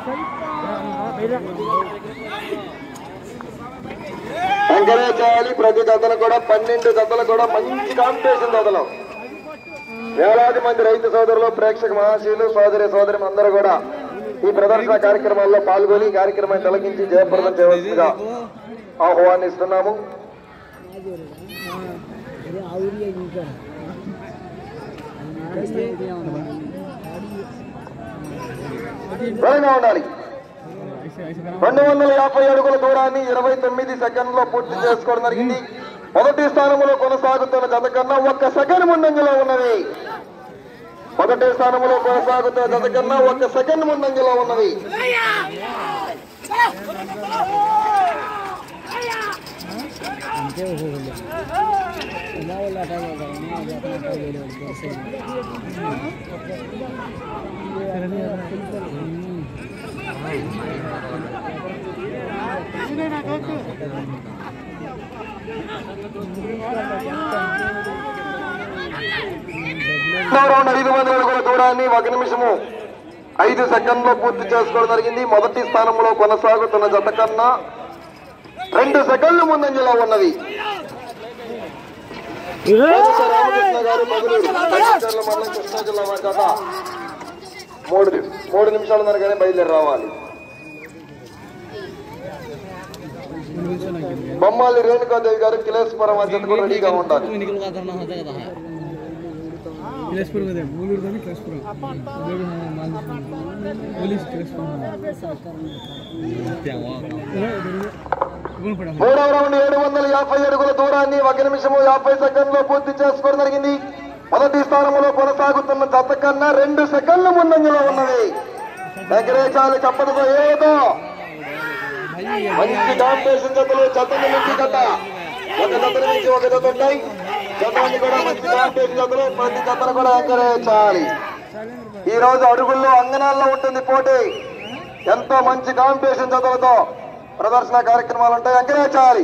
Encourage చేయాలి ప్రతి జతలు కూడా పన్నెండు జతలు కూడా మంచి కాంపిటీషన్ జతలు వేలాది మంది రైతు సోదరులు ప్రేక్షక మహాశీలు సోదరి సోదరి అందరూ కూడా ఈ ప్రదర్శన కార్యక్రమాల్లో పాల్గొని ఈ కార్యక్రమాన్ని తిలకించి జయప్రదం చేయవలసిందిగా ఆహ్వానిస్తున్నాము త్వరగా ఉండాలి రెండు వందల యాభై అడుగుల దూరాన్ని ఇరవై తొమ్మిది సెకండ్లో పూర్తి చేసుకోవడం జరిగింది మొదటి స్థానంలో కొనసాగుతున్న జత కన్నా ఒక్క సెకండ్ ముందంజలో ఉన్నవి మొదటి స్థానంలో కొనసాగుతున్న జత కన్నా ఒక్క సెకండ్ ముందంజలో ఉన్నవి రెండవ రౌండ్ ఐదు వందల అడుగుల దూరాన్ని ఒక నిమిషము ఐదు సెకండ్లో పూర్తి చేసుకోవడం జరిగింది మొదటి స్థానంలో కొనసాగుతున్న జత కన్నా రెండు సెకండ్లు ముందంజలో ఉన్నవి రామకృష్ణ గారు మగులూరు కరీంనగర్ మండలం కృష్ణా జిల్లా వారి జత మూడు మూడు నిమిషాలు మనగానే బయలుదేరి రావాలి బొమ్మాలి రేణుకాదేవి గారు కిలేశ్వరం జత కూడా రెడీగా ఉండాలి ಕಿಲೇಶ್ಪುರ ಇದೆ ಮೂಲೂರು ಕಿಲೇಶ್ಪುರ ಪೊಲೀಸ್ ಕಿಲೇಶ್ಪುರ మూడవ రౌండ్ ఏడు వందల యాభై అడుగుల దూరాన్ని ఒక నిమిషము యాభై సెకండ్లో పూర్తి చేసుకోవడం జరిగింది మొదటి స్థానంలో కొనసాగుతున్న జత కన్నా రెండు సెకండ్ల ముందంజలో ఉన్నవి ఎగరేచాలి చప్పటితో ఏదో మంచి కాంపిటీషన్ జతలు జతలు నుంచి జత ఒక జత నుంచి ఒక జత ఉంటాయి జతలన్నీ కూడా మంచి కాంపిటీషన్ జతలు ప్రతి జతను కూడా ఎగరేచాలి ఈ రోజు అడుగుల్లో అంగనాల్లో ఉంటుంది పోటీ ఎంతో మంచి కాంపిటీషన్ జతలతో ప్రదర్శన కార్యక్రమాలు ఉంటాయి ఎంకరేజ్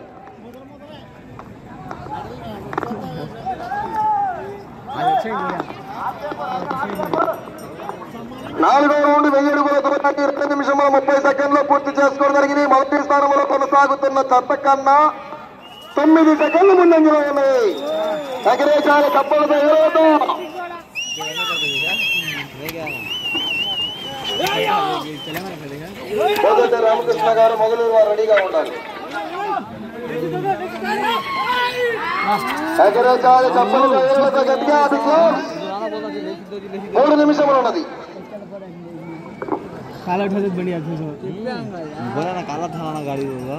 నాలుగో రౌండ్ వెయ్యి అడుగుల దూరాన్ని రెండు నిమిషముల ముప్పై సెకండ్లో పూర్తి చేసుకోవడం జరిగింది మొదటి స్థానంలో కొనసాగుతున్న చెత్త కన్నా తొమ్మిది సెకండ్లు ముందంజలో ఉన్నాయి ఎగరేచాలి కప్పలతో ఏదో మొదటి రామకృష్ణ గారు మొదలూరు వారు రెడీగా ఉండాలి ఎగరేచాలి కప్పలతో ఏదో గట్టిగా అది close. మూడు నిమిషములు ఉన్నది काला उठा दे बढ़िया थे तो बोला ना काला था ना गाड़ी होगा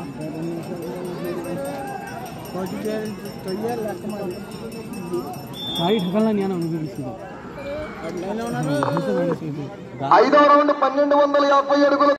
गाड़ी ठकलना नहीं आना उनको किसी को ఐదో రౌండ్ పన్నెండు వందల యాభై అడుగుల